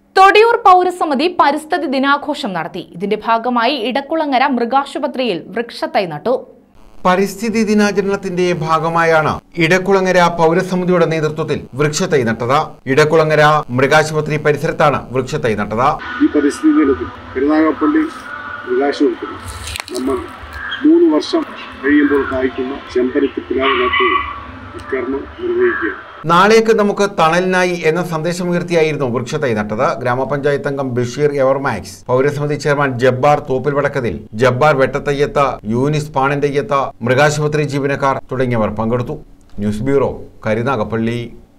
തൊടിയൂർ പൗരസമിതി പരിസ്ഥിതി ദിനാഘോഷം നടത്തി ഇതിന്റെ ഭാഗമായി ഇടക്കുളങ്ങര മൃഗാശുപത്രിയിൽ വൃക്ഷത്തൈ നട്ടു പരിസ്ഥിതി ദിനാചരണത്തിന്റെ ഭാഗമായാണ് ഇടക്കുളങ്ങര പൗരസമിതിയുടെ നേതൃത്വത്തിൽ വൃക്ഷത്തൈ നട്ടത് ഇടക്കുളങ്ങര മൃഗാശുപത്രി പരിസരത്താണ് വൃക്ഷത്തൈ നട്ടത് ഈ പരിസ്ഥിതി ദിനത്തിൽ കരുനാഗപ്പള്ളി മൃഗാശുപത്രി നമ്മൾ മൂന്ന് വർഷം കഴിയുമ്പോൾ കായ്ക്കുന്ന ചെമ്പരത്തി പിലാവ് നട്ട് ഉദ്ഘാടനം നിർവഹിക്കുക നാളേക്ക് നമുക്ക് തണലിനായി എന്ന സന്ദേശമുയർത്തിയായിരുന്നു വൃക്ഷത്തൈ നട്ടത് ഗ്രാമപഞ്ചായത്ത് അംഗം ബഷീർ എവർമാക്സ് പൗരസമിതി ചെയർമാൻ ജബ്ബാർ തോപ്പിൽ വടക്കതിൽ ജബ്ബാർ വെട്ടത്തയ്യത്ത് യൂനിസ് പാണന്റയ്യത്ത് മൃഗാശുപത്രി ജീവനക്കാർ തുടങ്ങിയവർ പങ്കെടുത്തു ന്യൂസ് ബ്യൂറോ കരുനാഗപ്പള്ളി